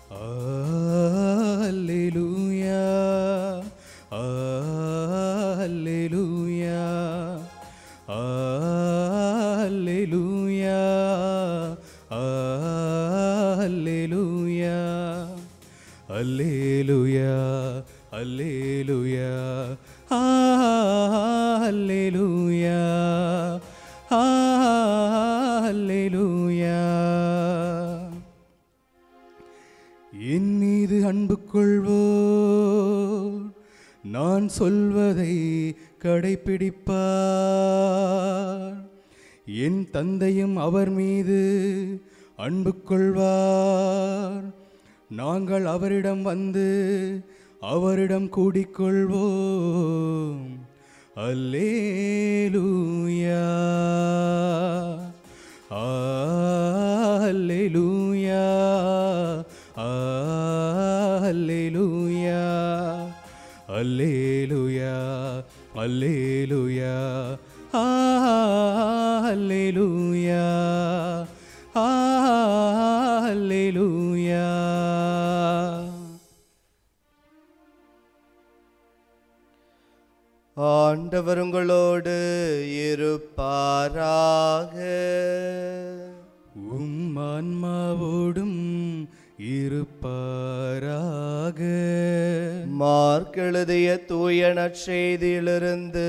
அல்லேலூயா அல்லேலூயா அல்லேலூயா அல்லேலூயா அல்லேலூயா அல்லேலூயா அல்லேலூயா அல்லேலூயா என் மீது அன்பு கொள்வோர் நான் சொல்வதை கடைப்பிடிப்பார் என் தந்தையும் அவர் மீது அன்பு கொள்வார் நாங்கள் அவரிடம் வந்து அவரிடம் கூடிக்கொள்வோம் அல்லேலூயா அல்லேலூயா அல்லேலூயா அல்லேலூயா அல்லேலூயா அல்லேலூயா அல்லேலூயா ஆண்டவர் உங்களோடு இருப்பாராக உம் ஆன்மாவோடும் இருப்பாராக மார்க் எழுதிய தூய நற்செய்தியிலிருந்து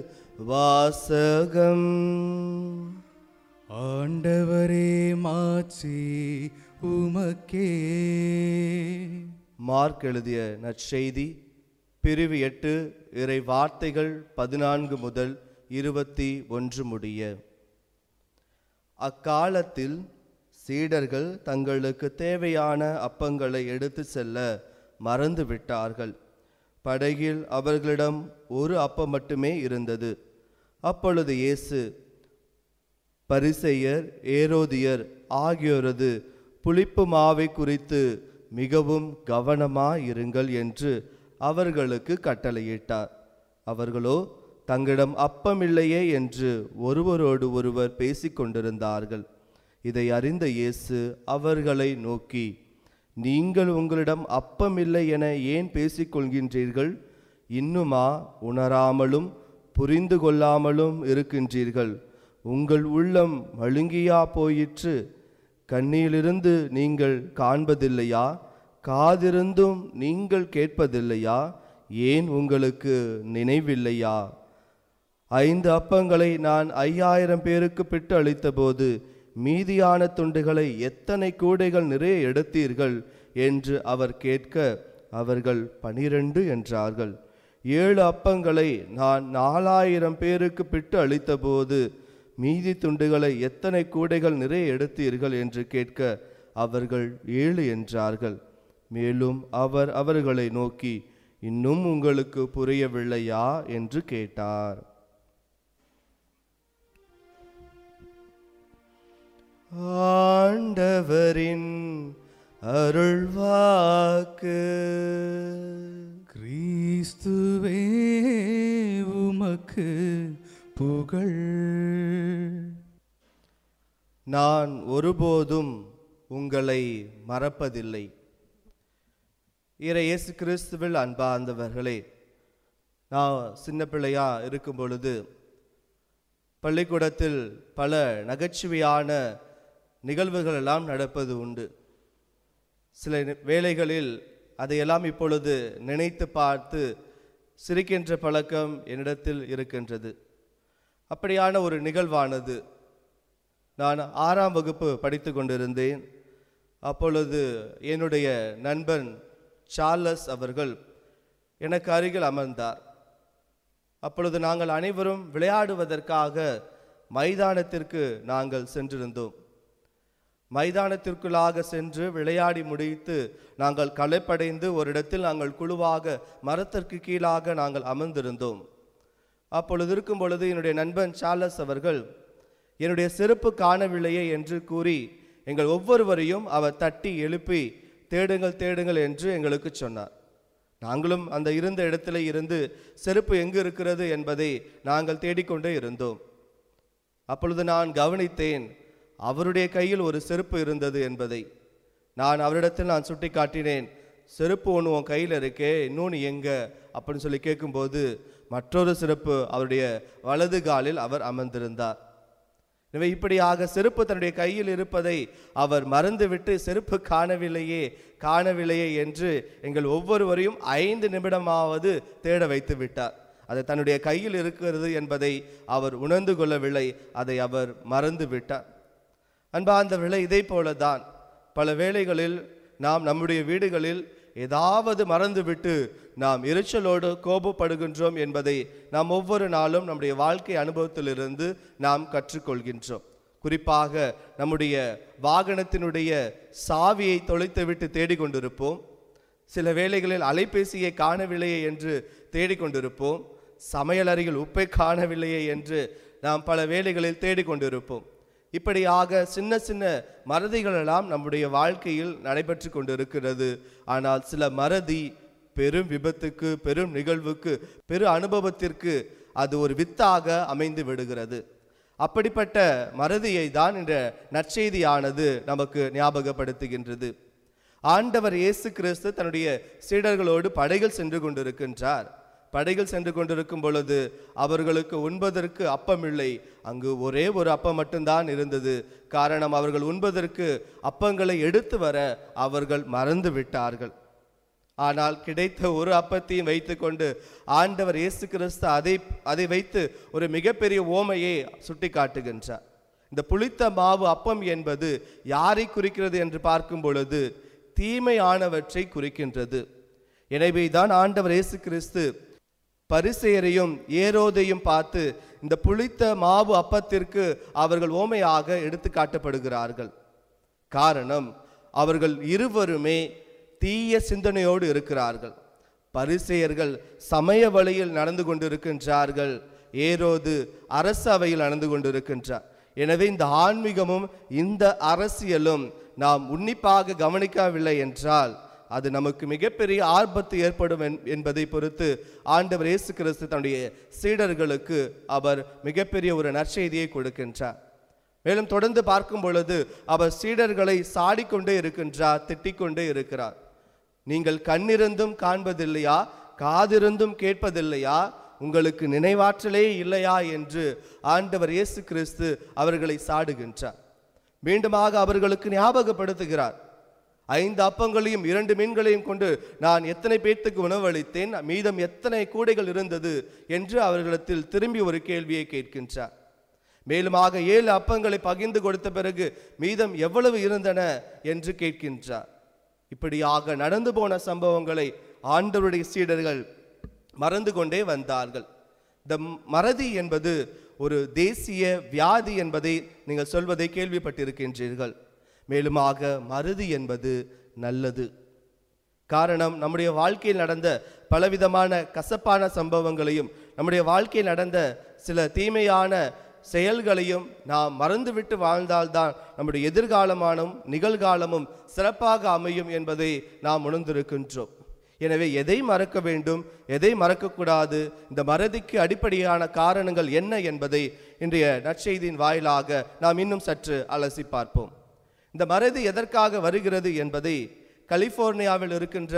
வாசகம் ஆண்டவரே மாச்சி உமக்கே மார்க் எழுதிய நற்செய்தி பிரிவு எட்டு இறை வார்த்தைகள் பதினான்கு முதல் இருபத்தி ஒன்று முடிய அக்காலத்தில் சீடர்கள் தங்களுக்கு தேவையான அப்பங்களை எடுத்து செல்ல மறந்து விட்டார்கள் படகில் அவர்களிடம் ஒரு அப்பம் மட்டுமே இருந்தது அப்பொழுது இயேசு பரிசெயர் ஏரோதியர் ஆகியோரது புளிப்பு மாவை குறித்து மிகவும் கவனமாயிருங்கள் என்று அவர்களுக்கு கட்டளையிட்டார் அவர்களோ தங்களிடம் அப்பமில்லையே என்று ஒருவரோடு ஒருவர் பேசிக்கொண்டிருந்தார்கள் இதை அறிந்த இயேசு அவர்களை நோக்கி நீங்கள் உங்களிடம் அப்பமில்லை என ஏன் பேசிக்கொள்கின்றீர்கள் இன்னுமா உணராமலும் புரிந்து கொள்ளாமலும் இருக்கின்றீர்கள் உங்கள் உள்ளம் மழுங்கியா போயிற்று கண்ணியிலிருந்து நீங்கள் காண்பதில்லையா காதிருந்தும் நீங்கள் கேட்பதில்லையா ஏன் உங்களுக்கு நினைவில்லையா ஐந்து அப்பங்களை நான் ஐயாயிரம் பேருக்கு பிட்டு அளித்தபோது மீதியான துண்டுகளை எத்தனை கூடைகள் நிறைய எடுத்தீர்கள் என்று அவர் கேட்க அவர்கள் பனிரெண்டு என்றார்கள் ஏழு அப்பங்களை நான் நாலாயிரம் பேருக்கு பிட்டு அளித்தபோது மீதி துண்டுகளை எத்தனை கூடைகள் நிறைய எடுத்தீர்கள் என்று கேட்க அவர்கள் ஏழு என்றார்கள் மேலும் அவர் அவர்களை நோக்கி இன்னும் உங்களுக்கு புரியவில்லையா என்று கேட்டார் ஆண்டவரின் அருள்வாக்கு கிறிஸ்துவே உமக்கு புகழ் நான் ஒருபோதும் உங்களை மறப்பதில்லை இறை இயேசு கிறிஸ்துவில் அன்பார்ந்தவர்களே நான் சின்ன பிள்ளையா இருக்கும் பொழுது பள்ளிக்கூடத்தில் பல நகைச்சுவையான நிகழ்வுகள் எல்லாம் நடப்பது உண்டு சில நி- வேளைகளில் அதையெல்லாம் இப்பொழுது நினைத்து பார்த்து சிரிக்கின்ற பழக்கம் என்னிடத்தில் இருக்கின்றது அப்படியான ஒரு நிகழ்வானது நான் ஆறாம் வகுப்பு படித்து கொண்டிருந்தேன் அப்பொழுது என்னுடைய நண்பன் சார்லஸ் அவர்கள் எனக்கு அருகில் அமர்ந்தார் அப்பொழுது நாங்கள் அனைவரும் விளையாடுவதற்காக மைதானத்திற்கு நாங்கள் சென்றிருந்தோம் மைதானத்திற்குள்ளாக சென்று விளையாடி முடித்து நாங்கள் களைப்படைந்து ஒரு இடத்தில் நாங்கள் குழுவாக மரத்திற்கு கீழாக நாங்கள் அமர்ந்திருந்தோம் அப்பொழுது இருக்கும் பொழுது என்னுடைய நண்பன் சார்லஸ் அவர்கள் என்னுடைய செருப்பு காணவில்லையே என்று கூறி எங்கள் ஒவ்வொருவரையும் அவர் தட்டி எழுப்பி தேடுங்கள் தேடுங்கள் என்று எங்களுக்கு சொன்னார் நாங்களும் அந்த இருந்த இடத்திலே இருந்து செருப்பு எங்கு இருக்கிறது என்பதை நாங்கள் தேடிக்கொண்டே இருந்தோம் அப்பொழுது நான் கவனித்தேன் அவருடைய கையில் ஒரு செருப்பு இருந்தது என்பதை நான் அவரிடத்தில் நான் சுட்டி காட்டினேன் செருப்பு ஒன்று உன் கையில் இருக்கே இன்னொன்று எங்க அப்படின்னு சொல்லி கேட்கும்போது மற்றொரு செருப்பு அவருடைய வலது காலில் அவர் அமர்ந்திருந்தார் எனவே இப்படியாக செருப்பு தன்னுடைய கையில் இருப்பதை அவர் மறந்துவிட்டு செருப்பு காணவில்லையே காணவில்லையே என்று எங்கள் ஒவ்வொருவரையும் ஐந்து நிமிடமாவது தேட வைத்து விட்டார் அது தன்னுடைய கையில் இருக்கிறது என்பதை அவர் உணர்ந்து கொள்ளவில்லை அதை அவர் மறந்து விட்டார் அன்பார்ந்தவர்களே இதை போலதான் பல வேளைகளில் நாம் நம்முடைய வீடுகளில் ஏதாவது மறந்துவிட்டு நாம் எரிச்சலோடு கோபப்படுகின்றோம் என்பதை நாம் ஒவ்வொரு நாளும் நம்முடைய வாழ்க்கை அனுபவத்திலிருந்து நாம் கற்றுக்கொள்கின்றோம் குறிப்பாக நம்முடைய வாகனத்தினுடைய சாவியை தொலைத்துவிட்டு தேடிக்கொண்டிருப்போம் சில வேளைகளில் அலைபேசியை காணவில்லையே என்று தேடிக்கொண்டிருப்போம் சமையலறையில் உப்பை காணவில்லையே என்று நாம் பல வேளைகளில் தேடிக்கொண்டிருப்போம் இப்படியாக சின்ன சின்ன மறதிகள் எல்லாம் நம்முடைய வாழ்க்கையில் நடைபெற்று கொண்டிருக்கிறது ஆனால் சில மறதி பெரும் விபத்துக்கு பெரும் நிகழ்வுக்கு பெரு அனுபவத்திற்கு அது ஒரு வித்தாக அமைந்து விடுகிறது அப்படிப்பட்ட மறதியை தான் இந்த நற்செய்தியானது நமக்கு ஞாபகப்படுத்துகின்றது ஆண்டவர் இயேசு கிறிஸ்து தன்னுடைய சீடர்களோடு படைகள் சென்று கொண்டிருக்கின்றார் படைகள் சென்று கொண்டிருக்கும் பொழுது அவர்களுக்கு உண்பதற்கு அப்பம் இல்லை அங்கு ஒரே ஒரு அப்பம் மட்டும்தான் இருந்தது காரணம் அவர்கள் உண்பதற்கு அப்பங்களை எடுத்து வர அவர்கள் மறந்து விட்டார்கள் ஆனால் கிடைத்த ஒரு அப்பத்தையும் வைத்துக்கொண்டு ஆண்டவர் இயேசு கிறிஸ்து அதை அதை வைத்து ஒரு மிகப்பெரிய ஓமையை சுட்டி காட்டுகின்றார் இந்த புளித்த மாவு அப்பம் என்பது யாரை குறிக்கிறது என்று பார்க்கும் பொழுது தீமையானவற்றை குறிக்கின்றது எனவே தான் ஆண்டவர் இயேசு கிறிஸ்து பரிசேயரையும் ஏரோதையும் பார்த்து இந்த புளித்த மாவு அப்பத்திற்கு அவர்கள் ஓமையாக எடுத்து காட்டப்படுகிறார்கள் காரணம் அவர்கள் இருவருமே தீய சிந்தனையோடு இருக்கிறார்கள் பரிசேயர்கள் சமய வழியில் நடந்து கொண்டிருக்கின்றார்கள் ஏரோது அரசு அவையில் நடந்து கொண்டிருக்கின்றார் எனவே இந்த ஆன்மீகமும் இந்த அரசியலும் நாம் உன்னிப்பாக கவனிக்கவில்லை என்றால் அது நமக்கு மிகப்பெரிய ஆர்ப்பத்து ஏற்படும் என்- என்பதை பொறுத்து ஆண்டவர் இயேசு கிறிஸ்து தன்னுடைய சீடர்களுக்கு அவர் மிகப்பெரிய ஒரு நற்செய்தியை கொடுக்கின்றார் மேலும் தொடர்ந்து பார்க்கும் பொழுது அவர் சீடர்களை சாடிக்கொண்டே இருக்கின்றார் திட்டிக்கொண்டே இருக்கிறார் நீங்கள் கண்ணிருந்தும் காண்பதில்லையா காதிருந்தும் கேட்பதில்லையா உங்களுக்கு நினைவாற்றலே இல்லையா என்று ஆண்டவர் இயேசு கிறிஸ்து அவர்களை சாடுகின்றார் மீண்டுமாக அவர்களுக்கு ஞாபகப்படுத்துகிறார் ஐந்து அப்பங்களையும் இரண்டு மீன்களையும் கொண்டு நான் எத்தனை பேர்த்துக்கு உணவளித்தேன் மீதம் எத்தனை கூடைகள் இருந்தது என்று அவர்களிடத்தில் திரும்பி ஒரு கேள்வியை கேட்கின்றார் மேலுமாக ஏழு அப்பங்களை பகிர்ந்து கொடுத்த பிறகு மீதம் எவ்வளவு இருந்தன என்று கேட்கின்றார் இப்படியாக நடந்து போன சம்பவங்களை ஆண்டவருடைய சீடர்கள் மறந்து கொண்டே வந்தார்கள் இந்த மறதி என்பது ஒரு தேசிய வியாதி என்பதை நீங்கள் சொல்வதை கேள்விப்பட்டிருக்கின்றீர்கள் மேலுமாக மறதி என்பது நல்லது காரணம் நம்முடைய வாழ்க்கையில் நடந்த பலவிதமான கசப்பான சம்பவங்களையும் நம்முடைய வாழ்க்கையில் நடந்த சில தீமையான செயல்களையும் நாம் மறந்துவிட்டு வாழ்ந்தால்தான் நம்முடைய எதிர்காலமானும் நிகழ்காலமும் சிறப்பாக அமையும் என்பதை நாம் உணர்ந்திருக்கின்றோம் எனவே எதை மறக்க வேண்டும் எதை மறக்கக்கூடாது இந்த மறதிக்கு அடிப்படையான காரணங்கள் என்ன என்பதை இன்றைய நற்செய்தியின் வாயிலாக நாம் இன்னும் சற்று அலசி பார்ப்போம் இந்த மறதி எதற்காக வருகிறது என்பதை கலிபோர்னியாவில் இருக்கின்ற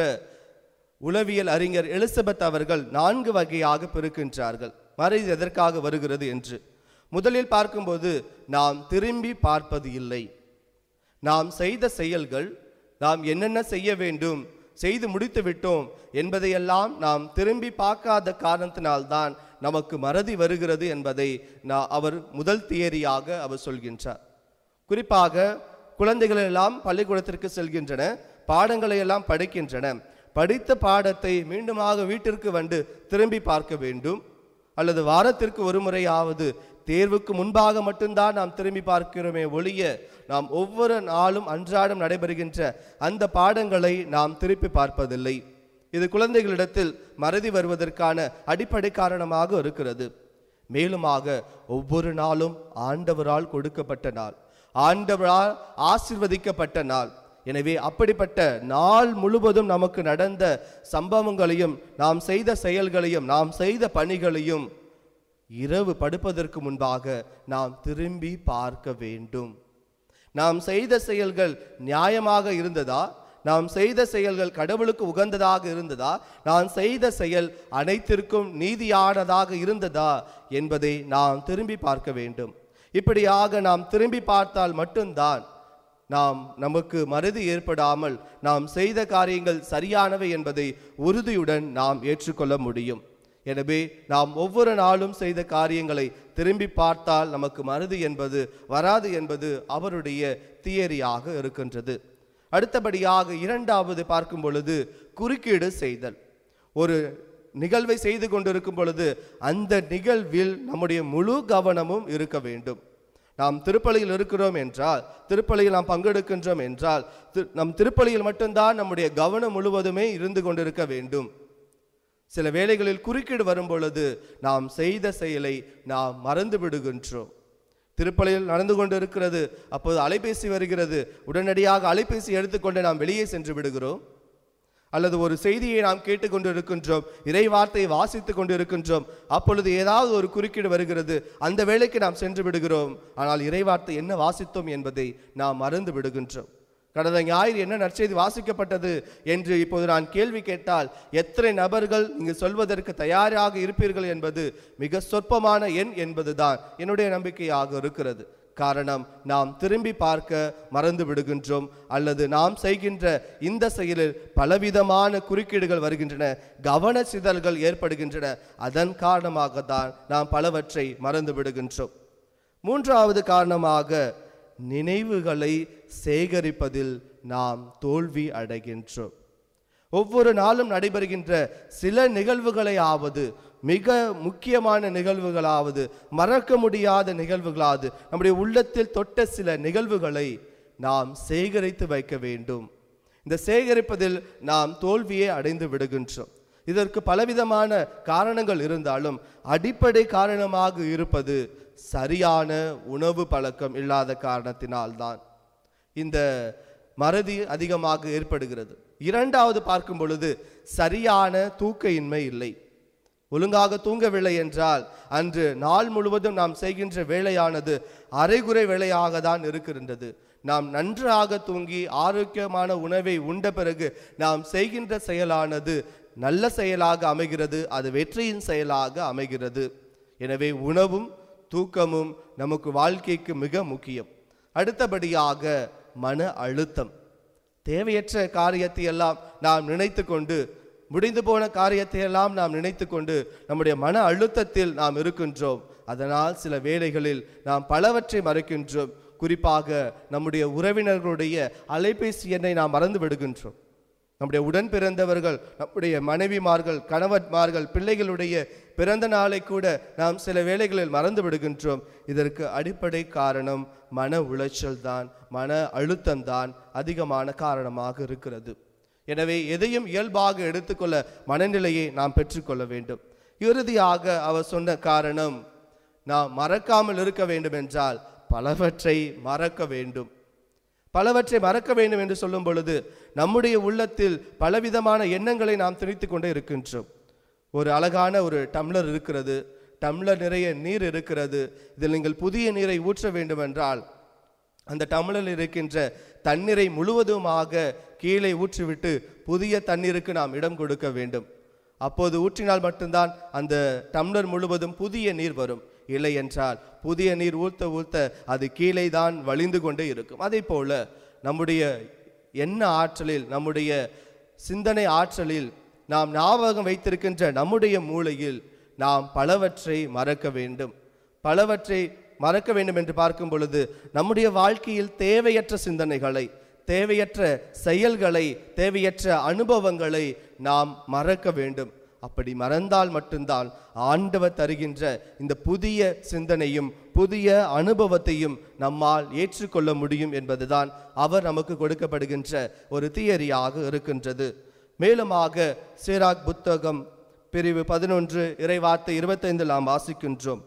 உளவியல் அறிஞர் எலிசபெத் அவர்கள் நான்கு வகையாக பெருக்கின்றார்கள் மறதி எதற்காக வருகிறது என்று முதலில் பார்க்கும்போது நாம் திரும்பி பார்ப்பது இல்லை நாம் செய்த செயல்கள் நாம் என்னென்ன செய்ய வேண்டும் செய்து முடித்து விட்டோம் என்பதையெல்லாம் நாம் திரும்பி பார்க்காத காரணத்தினால்தான் நமக்கு மறதி வருகிறது என்பதை நான் அவர் முதல் தியரியாக அவர் சொல்கின்றார் குறிப்பாக குழந்தைகள் எல்லாம் பள்ளிக்கூடத்திற்கு செல்கின்றன பாடங்களை எல்லாம் படிக்கின்றன படித்த பாடத்தை மீண்டுமாக வீட்டிற்கு வந்து திரும்பி பார்க்க வேண்டும் அல்லது வாரத்திற்கு ஒரு முறையாவது தேர்வுக்கு முன்பாக மட்டும்தான் நாம் திரும்பி பார்க்கிறோமே ஒழிய நாம் ஒவ்வொரு நாளும் அன்றாடம் நடைபெறுகின்ற அந்த பாடங்களை நாம் திருப்பி பார்ப்பதில்லை இது குழந்தைகளிடத்தில் மறதி வருவதற்கான அடிப்படை காரணமாக இருக்கிறது மேலுமாக ஒவ்வொரு நாளும் ஆண்டவரால் கொடுக்கப்பட்ட நாள் ஆண்டவரால் ஆசிர்வதிக்கப்பட்ட நாள் எனவே அப்படிப்பட்ட நாள் முழுவதும் நமக்கு நடந்த சம்பவங்களையும் நாம் செய்த செயல்களையும் நாம் செய்த பணிகளையும் இரவு படுப்பதற்கு முன்பாக நாம் திரும்பி பார்க்க வேண்டும் நாம் செய்த செயல்கள் நியாயமாக இருந்ததா நாம் செய்த செயல்கள் கடவுளுக்கு உகந்ததாக இருந்ததா நான் செய்த செயல் அனைத்திற்கும் நீதியானதாக இருந்ததா என்பதை நாம் திரும்பி பார்க்க வேண்டும் இப்படியாக நாம் திரும்பி பார்த்தால் மட்டும்தான் நாம் நமக்கு மறதி ஏற்படாமல் நாம் செய்த காரியங்கள் சரியானவை என்பதை உறுதியுடன் நாம் ஏற்றுக்கொள்ள முடியும் எனவே நாம் ஒவ்வொரு நாளும் செய்த காரியங்களை திரும்பி பார்த்தால் நமக்கு மறதி என்பது வராது என்பது அவருடைய தியரியாக இருக்கின்றது அடுத்தபடியாக இரண்டாவது பார்க்கும் பொழுது குறுக்கீடு செய்தல் ஒரு நிகழ்வை செய்து கொண்டிருக்கும் பொழுது அந்த நிகழ்வில் நம்முடைய முழு கவனமும் இருக்க வேண்டும் நாம் திருப்பலியில் இருக்கிறோம் என்றால் திருப்பலியில் நாம் பங்கெடுக்கின்றோம் என்றால் தி- நம் திருப்பலியில் மட்டும்தான் நம்முடைய கவனம் முழுவதுமே இருந்து கொண்டிருக்க வேண்டும் சில வேளைகளில் குறுக்கீடு வரும் பொழுது நாம் செய்த செயலை நாம் மறந்து விடுகின்றோம் திருப்பலியில் நடந்து கொண்டு இருக்கிறது அப்போது அலைபேசி வருகிறது உடனடியாக அலைபேசி எடுத்துக்கொண்டு நாம் வெளியே சென்று விடுகிறோம் அல்லது ஒரு செய்தியை நாம் கேட்டுக்கொண்டு இருக்கின்றோம் இறை வார்த்தையை வாசித்துக் கொண்டு இருக்கின்றோம் அப்பொழுது ஏதாவது ஒரு குறுக்கீடு வருகிறது அந்த வேளைக்கு நாம் சென்று விடுகிறோம் ஆனால் இறை வார்த்தை என்ன வாசித்தோம் என்பதை நாம் மறந்து விடுகின்றோம் கடந்த ஞாயிறு என்ன நற்செய்தி வாசிக்கப்பட்டது என்று இப்போது நான் கேள்வி கேட்டால் எத்தனை நபர்கள் இங்கு சொல்வதற்கு தயாராக இருப்பீர்கள் என்பது மிக சொற்பமான எண் என்பதுதான் என்னுடைய நம்பிக்கையாக இருக்கிறது காரணம் நாம் திரும்பி பார்க்க மறந்து விடுகின்றோம் அல்லது நாம் செய்கின்ற இந்த செயலில் பலவிதமான குறுக்கீடுகள் வருகின்றன கவன சிதறல்கள் ஏற்படுகின்றன அதன் காரணமாக தான் நாம் பலவற்றை மறந்து விடுகின்றோம் மூன்றாவது காரணமாக நினைவுகளை சேகரிப்பதில் நாம் தோல்வி அடைகின்றோம் ஒவ்வொரு நாளும் நடைபெறுகின்ற சில நிகழ்வுகளையாவது மிக முக்கியமான நிகழ்வுகளாவது மறக்க முடியாத நிகழ்வுகளாவது நம்முடைய உள்ளத்தில் தொட்ட சில நிகழ்வுகளை நாம் சேகரித்து வைக்க வேண்டும் இந்த சேகரிப்பதில் நாம் தோல்வியை அடைந்து விடுகின்றோம் இதற்கு பலவிதமான காரணங்கள் இருந்தாலும் அடிப்படை காரணமாக இருப்பது சரியான உணவு பழக்கம் இல்லாத காரணத்தினால்தான் இந்த மறதி அதிகமாக ஏற்படுகிறது இரண்டாவது பார்க்கும் பொழுது சரியான தூக்க இன்மை இல்லை ஒழுங்காக தூங்கவில்லை என்றால் அன்று நாள் முழுவதும் நாம் செய்கின்ற வேலையானது அரைகுறை வேலையாக தான் இருக்கின்றது நாம் நன்றாக தூங்கி ஆரோக்கியமான உணவை உண்ட பிறகு நாம் செய்கின்ற செயலானது நல்ல செயலாக அமைகிறது அது வெற்றியின் செயலாக அமைகிறது எனவே உணவும் தூக்கமும் நமக்கு வாழ்க்கைக்கு மிக முக்கியம் அடுத்தபடியாக மன அழுத்தம் தேவையற்ற காரியத்தை எல்லாம் நாம் நினைத்து கொண்டு முடிந்து போன காரியத்தை எல்லாம் நாம் நினைத்து கொண்டு நம்முடைய மன அழுத்தத்தில் நாம் இருக்கின்றோம் அதனால் சில வேளைகளில் நாம் பலவற்றை மறைக்கின்றோம் குறிப்பாக நம்முடைய உறவினர்களுடைய அலைபேசி எண்ணை நாம் மறந்து விடுகின்றோம் நம்முடைய உடன் பிறந்தவர்கள் நம்முடைய மனைவிமார்கள் கணவன்மார்கள் பிள்ளைகளுடைய பிறந்த நாளை கூட நாம் சில வேளைகளில் மறந்து விடுகின்றோம் இதற்கு அடிப்படை காரணம் மன உளைச்சல் தான் மன அழுத்தம் தான் அதிகமான காரணமாக இருக்கிறது எனவே எதையும் இயல்பாக எடுத்துக்கொள்ள மனநிலையை நாம் பெற்றுக்கொள்ள வேண்டும் இறுதியாக அவர் சொன்ன காரணம் நாம் மறக்காமல் இருக்க வேண்டும் என்றால் பலவற்றை மறக்க வேண்டும் பலவற்றை மறக்க வேண்டும் என்று சொல்லும் பொழுது நம்முடைய உள்ளத்தில் பலவிதமான எண்ணங்களை நாம் திணித்து கொண்டே இருக்கின்றோம் ஒரு அழகான ஒரு டம்ளர் இருக்கிறது டம்ளர் நிறைய நீர் இருக்கிறது இதில் நீங்கள் புதிய நீரை ஊற்ற வேண்டும் என்றால் அந்த டம்ளரில் இருக்கின்ற தண்ணீரை முழுவதுமாக கீழே ஊற்றிவிட்டு புதிய தண்ணீருக்கு நாம் இடம் கொடுக்க வேண்டும் அப்போது ஊற்றினால் மட்டும்தான் அந்த டம்ளர் முழுவதும் புதிய நீர் வரும் இல்லை என்றால் புதிய நீர் ஊத்த ஊத்த அது கீழே தான் வழிந்து கொண்டே இருக்கும் அதே போல நம்முடைய எண்ண ஆற்றலில் நம்முடைய சிந்தனை ஆற்றலில் நாம் ஞாபகம் வைத்திருக்கின்ற நம்முடைய மூளையில் நாம் பலவற்றை மறக்க வேண்டும் பலவற்றை மறக்க வேண்டும் என்று பார்க்கும் பொழுது நம்முடைய வாழ்க்கையில் தேவையற்ற சிந்தனைகளை தேவையற்ற செயல்களை தேவையற்ற அனுபவங்களை நாம் மறக்க வேண்டும் அப்படி மறந்தால் மட்டும்தான் ஆண்டவர் தருகின்ற இந்த புதிய சிந்தனையும் புதிய அனுபவத்தையும் நம்மால் ஏற்றுக்கொள்ள முடியும் என்பதுதான் அவர் நமக்கு கொடுக்கப்படுகின்ற ஒரு தியரியாக இருக்கின்றது மேலுமாக சீராக் புத்தகம் பிரிவு பதினொன்று இறைவார்த்தை இருபத்தைந்தில் நாம் வாசிக்கின்றோம்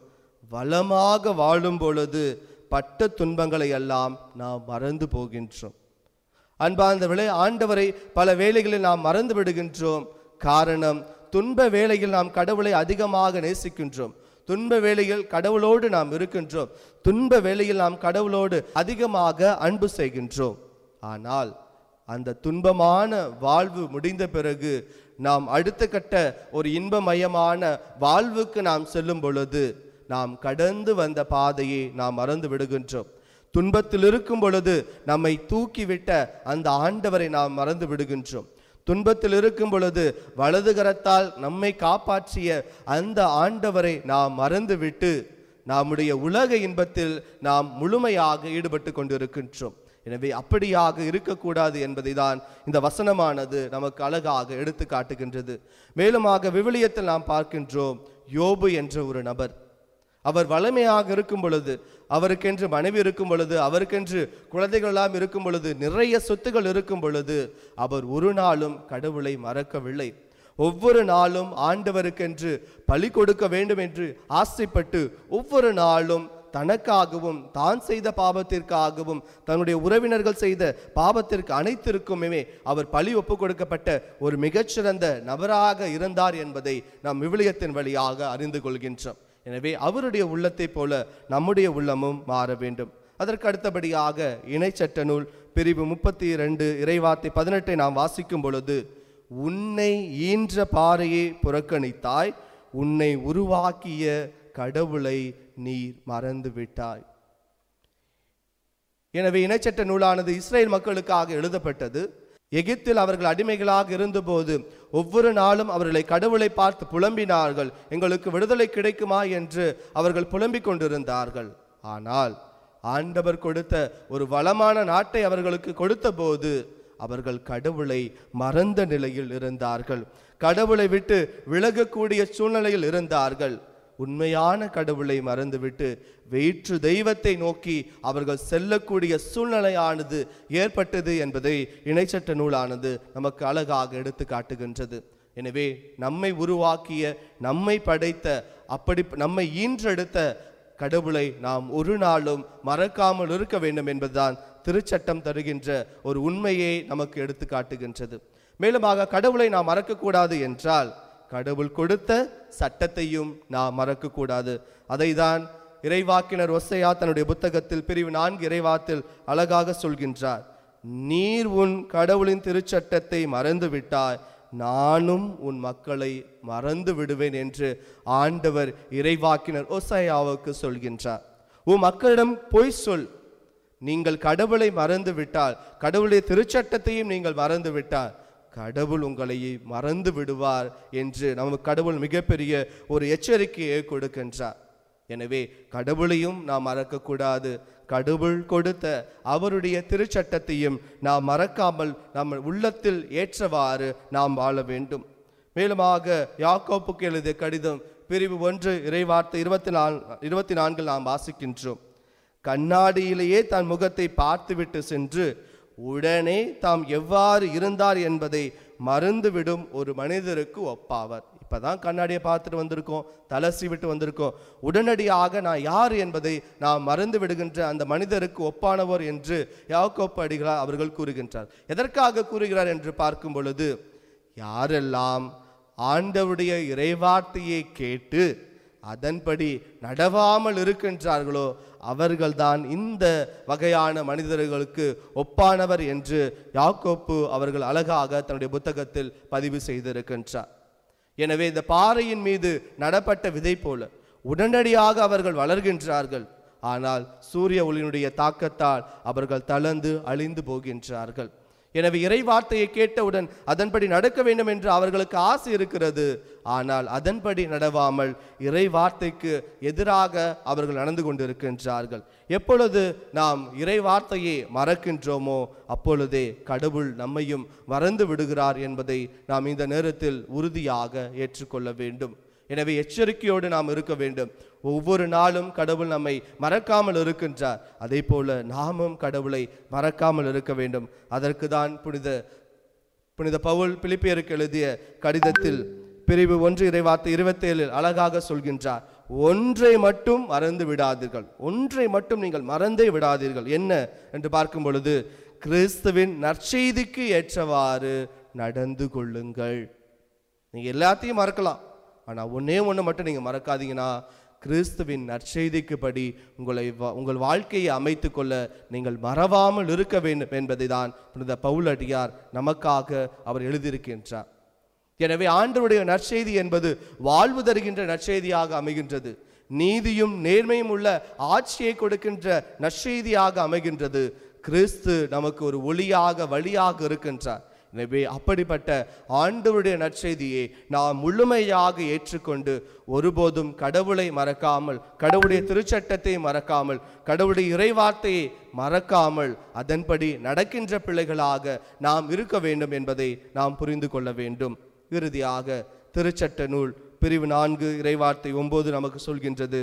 வளமாக வாழும் பொழுது பட்ட துன்பங்களை எல்லாம் நாம் மறந்து போகின்றோம் அன்பார்ந்தவர்களே ஆண்டவரை பல வேளைகளில் நாம் மறந்து விடுகின்றோம் காரணம் துன்ப வேளையில் நாம் கடவுளை அதிகமாக நேசிக்கின்றோம் துன்ப வேளையில் கடவுளோடு நாம் இருக்கின்றோம் துன்ப வேளையில் நாம் கடவுளோடு அதிகமாக அன்பு செய்கின்றோம் ஆனால் அந்த துன்பமான வாழ்வு முடிந்த பிறகு நாம் அடுத்த கட்ட ஒரு இன்பமயமான வாழ்வுக்கு நாம் செல்லும் பொழுது நாம் கடந்து வந்த பாதையை நாம் மறந்து விடுகின்றோம் துன்பத்தில் இருக்கும் பொழுது நம்மை தூக்கிவிட்ட அந்த ஆண்டவரை நாம் மறந்து விடுகின்றோம் துன்பத்தில் இருக்கும் பொழுது வலது கரத்தால் நம்மை காப்பாற்றிய அந்த ஆண்டவரை நாம் மறந்துவிட்டு நம்முடைய உலக இன்பத்தில் நாம் முழுமையாக ஈடுபட்டு கொண்டிருக்கின்றோம் எனவே அப்படியாக இருக்கக்கூடாது என்பதை தான் இந்த வசனமானது நமக்கு அழகாக எடுத்து காட்டுகின்றது மேலுமாக விவிலியத்தில் நாம் பார்க்கின்றோம் யோபு என்ற ஒரு நபர் அவர் வளமையாக இருக்கும் பொழுது அவருக்கென்று மனைவி இருக்கும் பொழுது அவருக்கென்று குழந்தைகள் எல்லாம் இருக்கும் பொழுது நிறைய சொத்துகள் இருக்கும் பொழுது அவர் ஒரு நாளும் கடவுளை மறக்கவில்லை ஒவ்வொரு நாளும் ஆண்டவருக்கென்று பலி கொடுக்க வேண்டும் என்று ஆசைப்பட்டு ஒவ்வொரு நாளும் தனக்காகவும் தான் செய்த பாவத்திற்காகவும் தன்னுடைய உறவினர்கள் செய்த பாவத்திற்கு அனைத்திற்குமே அவர் பலி ஒப்பு கொடுக்கப்பட்ட ஒரு மிகச்சிறந்த நபராக இருந்தார் என்பதை நாம் விவிலியத்தின் வழியாக அறிந்து கொள்கின்றோம் எனவே அவருடைய உள்ளத்தைப் போல நம்முடைய உள்ளமும் மாற வேண்டும் அதற்கு அடுத்தபடியாக இணைச்சட்ட நூல் பிரிவு முப்பத்தி இரண்டு இறைவார்த்தை பதினெட்டை நாம் வாசிக்கும் பொழுது உன்னை ஈன்ற பாறையை புறக்கணித்தாய் உன்னை உருவாக்கிய கடவுளை நீர் மறந்து விட்டாய் எனவே இணைச்சட்ட நூலானது இஸ்ரேல் மக்களுக்காக எழுதப்பட்டது எகிப்தில் அவர்கள் அடிமைகளாக இருந்தபோது ஒவ்வொரு நாளும் அவர்களை கடவுளை பார்த்து புலம்பினார்கள் எங்களுக்கு விடுதலை கிடைக்குமா என்று அவர்கள் புலம்பிக் கொண்டிருந்தார்கள் ஆனால் ஆண்டவர் கொடுத்த ஒரு வளமான நாட்டை அவர்களுக்கு கொடுத்தபோது அவர்கள் கடவுளை மறந்த நிலையில் இருந்தார்கள் கடவுளை விட்டு விலகக்கூடிய சூழ்நிலையில் இருந்தார்கள் உண்மையான கடவுளை மறந்துவிட்டு வேற்று தெய்வத்தை நோக்கி அவர்கள் செல்லக்கூடிய சூழ்நிலையானது ஏற்பட்டது என்பதை இணைச்சட்ட நூலானது நமக்கு அழகாக எடுத்து காட்டுகின்றது எனவே நம்மை உருவாக்கிய நம்மை படைத்த அப்படி நம்மை ஈன்றெடுத்த கடவுளை நாம் ஒரு நாளும் மறக்காமல் இருக்க வேண்டும் என்பதுதான் திருச்சட்டம் தருகின்ற ஒரு உண்மையை நமக்கு எடுத்து காட்டுகின்றது மேலுமாக கடவுளை நாம் மறக்கக்கூடாது என்றால் கடவுள் கொடுத்த சட்டத்தையும் நாம் மறக்கக்கூடாது அதைதான் இறைவாக்கினர் ஒசையா தன்னுடைய புத்தகத்தில் பிரிவு நான்கு இறைவாத்தில் அழகாக சொல்கின்றார் நீர் உன் கடவுளின் திருச்சட்டத்தை மறந்து விட்டாய் நானும் உன் மக்களை மறந்து விடுவேன் என்று ஆண்டவர் இறைவாக்கினர் ஒசையாவுக்கு சொல்கின்றார் உன் மக்களிடம் பொய் சொல் நீங்கள் கடவுளை மறந்து விட்டால் கடவுளுடைய திருச்சட்டத்தையும் நீங்கள் மறந்து விட்டால் கடவுள் உங்களை மறந்து விடுவார் என்று நமக்கு கடவுள் மிகப்பெரிய ஒரு எச்சரிக்கையை கொடுக்கின்றார் எனவே கடவுளையும் நாம் மறக்கக்கூடாது கடவுள் கொடுத்த அவருடைய திருச்சட்டத்தையும் நாம் மறக்காமல் நம்ம உள்ளத்தில் ஏற்றவாறு நாம் வாழ வேண்டும் மேலுமாக யாக்கோப்புக்கு எழுதிய கடிதம் பிரிவு ஒன்று இறைவார்த்தை இருபத்தி நாலு இருபத்தி நான்கில் நாம் வாசிக்கின்றோம் கண்ணாடியிலேயே தன் முகத்தை பார்த்துவிட்டு சென்று உடனே தாம் எவ்வாறு இருந்தார் என்பதை மறந்துவிடும் ஒரு மனிதருக்கு ஒப்பாவர் இப்பதான் கண்ணாடியை பார்த்துட்டு வந்திருக்கோம் தலசி விட்டு வந்திருக்கோம் உடனடியாக நான் யார் என்பதை நாம் மறந்து விடுகின்ற அந்த மனிதருக்கு ஒப்பானவர் என்று யாக்கோப்பு அடிகளார் அவர்கள் கூறுகின்றார் எதற்காக கூறுகிறார் என்று பார்க்கும் பொழுது யாரெல்லாம் ஆண்டவருடைய இறைவார்த்தையை கேட்டு அதன்படி நடவாமல் இருக்கின்றார்களோ அவர்கள்தான் இந்த வகையான மனிதர்களுக்கு ஒப்பானவர் என்று யாக்கோப்பு அவர்கள் அழகாக தன்னுடைய புத்தகத்தில் பதிவு செய்திருக்கின்றார் எனவே இந்த பாறையின் மீது நடப்பட்ட விதை போல உடனடியாக அவர்கள் வளர்கின்றார்கள் ஆனால் சூரிய ஒளியினுடைய தாக்கத்தால் அவர்கள் தளர்ந்து அழிந்து போகின்றார்கள் எனவே இறை வார்த்தையை கேட்டவுடன் அதன்படி நடக்க வேண்டும் என்று அவர்களுக்கு ஆசை இருக்கிறது ஆனால் அதன்படி நடவாமல் இறை வார்த்தைக்கு எதிராக அவர்கள் நடந்து கொண்டிருக்கின்றார்கள் எப்பொழுது நாம் இறை வார்த்தையை மறக்கின்றோமோ அப்பொழுதே கடவுள் நம்மையும் மறந்து விடுகிறார் என்பதை நாம் இந்த நேரத்தில் உறுதியாக ஏற்றுக்கொள்ள வேண்டும் எனவே எச்சரிக்கையோடு நாம் இருக்க வேண்டும் ஒவ்வொரு நாளும் கடவுள் நம்மை மறக்காமல் இருக்கின்றார் அதே போல நாமும் கடவுளை மறக்காமல் இருக்க வேண்டும் அதற்கு தான் புனித புனித பவுல் பிலிப்பியருக்கு எழுதிய கடிதத்தில் பிரிவு ஒன்று இறைவார்த்தை இருபத்தேழில் அழகாக சொல்கின்றார் ஒன்றை மட்டும் மறந்து விடாதீர்கள் ஒன்றை மட்டும் நீங்கள் மறந்தே விடாதீர்கள் என்ன என்று பார்க்கும் பொழுது கிறிஸ்துவின் நற்செய்திக்கு ஏற்றவாறு நடந்து கொள்ளுங்கள் நீங்க எல்லாத்தையும் மறக்கலாம் ஆனா ஒண்ணே ஒண்ணு மட்டும் நீங்க மறக்காதீங்கன்னா கிறிஸ்துவின் நற்செய்திக்குப்படி உங்களை வா- உங்கள் வாழ்க்கையை அமைத்துக் கொள்ள நீங்கள் மறவாமல் இருக்க வேண்டும் என்பதை தான் புனித பவுலடியார் நமக்காக அவர் எழுதியிருக்கின்றார் எனவே ஆண்டவருடைய நற்செய்தி என்பது வாழ்வு தருகின்ற நற்செய்தியாக அமைகின்றது நீதியும் நேர்மையும் உள்ள ஆட்சியை கொடுக்கின்ற நற்செய்தியாக அமைகின்றது கிறிஸ்து நமக்கு ஒரு ஒளியாக வழியாக இருக்கின்றார் எனவே அப்படிப்பட்ட ஆண்டவருடைய நற்செய்தியை நாம் முழுமையாக ஏற்றுக்கொண்டு ஒருபோதும் கடவுளை மறக்காமல் கடவுளுடைய திருச்சட்டத்தை மறக்காமல் கடவுளுடைய இறைவார்த்தையை மறக்காமல் அதன்படி நடக்கின்ற பிள்ளைகளாக நாம் இருக்க வேண்டும் என்பதை நாம் புரிந்து கொள்ள வேண்டும் இறுதியாக திருச்சட்ட நூல் பிரிவு நான்கு இறைவார்த்தை ஒன்பது நமக்கு சொல்கின்றது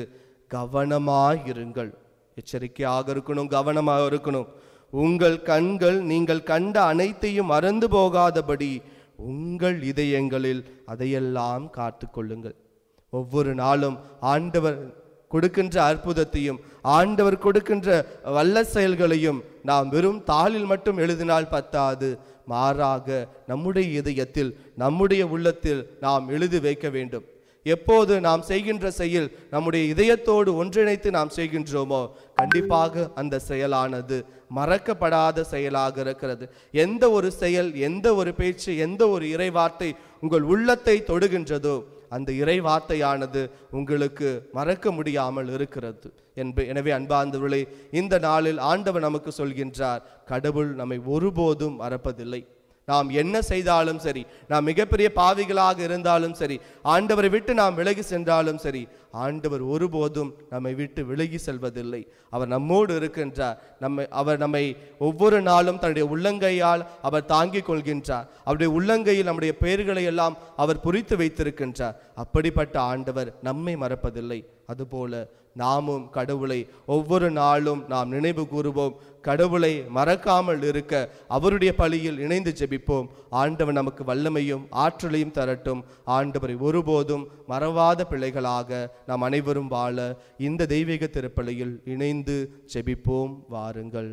கவனமாயிருங்கள் எச்சரிக்கையாக இருக்கணும் கவனமாக இருக்கணும் உங்கள் கண்கள் நீங்கள் கண்ட அனைத்தையும் மறந்து போகாதபடி உங்கள் இதயங்களில் அதையெல்லாம் காத்து கொள்ளுங்கள் ஒவ்வொரு நாளும் ஆண்டவர் கொடுக்கின்ற அற்புதத்தையும் ஆண்டவர் கொடுக்கின்ற வல்ல செயல்களையும் நாம் வெறும் தாளில் மட்டும் எழுதினால் பத்தாது மாறாக நம்முடைய இதயத்தில் நம்முடைய உள்ளத்தில் நாம் எழுதி வைக்க வேண்டும் எப்போது நாம் செய்கின்ற செயல் நம்முடைய இதயத்தோடு ஒன்றிணைத்து நாம் செய்கின்றோமோ கண்டிப்பாக அந்த செயலானது மறக்கப்படாத செயலாக இருக்கிறது எந்த ஒரு செயல் எந்த ஒரு பேச்சு எந்த ஒரு இறைவார்த்தை உங்கள் உள்ளத்தை தொடுகின்றதோ அந்த இறை வார்த்தையானது உங்களுக்கு மறக்க முடியாமல் இருக்கிறது என்ப எனவே அன்பார்ந்தவர்களே இந்த நாளில் ஆண்டவர் நமக்கு சொல்கின்றார் கடவுள் நம்மை ஒருபோதும் மறப்பதில்லை நாம் என்ன செய்தாலும் சரி நாம் மிகப்பெரிய பாவிகளாக இருந்தாலும் சரி ஆண்டவரை விட்டு நாம் விலகி சென்றாலும் சரி ஆண்டவர் ஒருபோதும் நம்மை விட்டு விலகி செல்வதில்லை அவர் நம்மோடு இருக்கின்றார் நம்மை அவர் நம்மை ஒவ்வொரு நாளும் தன்னுடைய உள்ளங்கையால் அவர் தாங்கிக் கொள்கின்றார் அவருடைய உள்ளங்கையில் நம்முடைய பெயர்களை எல்லாம் அவர் குறித்து வைத்திருக்கின்றார் அப்படிப்பட்ட ஆண்டவர் நம்மை மறப்பதில்லை அதுபோல நாமும் கடவுளை ஒவ்வொரு நாளும் நாம் நினைவு கூறுவோம் கடவுளை மறக்காமல் இருக்க அவருடைய பழியில் இணைந்து ஜெபிப்போம் ஆண்டவர் நமக்கு வல்லமையும் ஆற்றலையும் தரட்டும் ஆண்டவரை ஒருபோதும் மறவாத பிள்ளைகளாக நாம் அனைவரும் வாழ இந்த தெய்வீக திருப்பலியில் இணைந்து ஜெபிப்போம் வாருங்கள்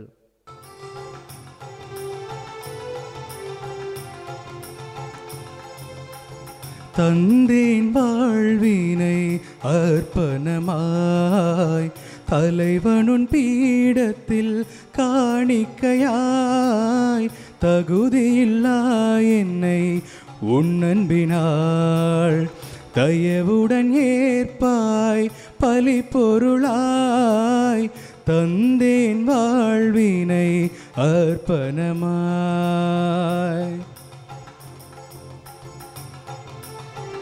தந்தேன் வாழ்வினை அர்ப்பணமாய் தலைவனுன் பீடத்தில் காணிக்கையாய் தகுதியில்லா என்னை உன்னன்பினாள் தயவுடன் ஏற்பாய் பலி பொருளாய் தந்தேன் வாழ்வினை அர்ப்பணமாய்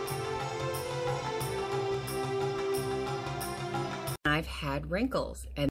I've had wrinkles and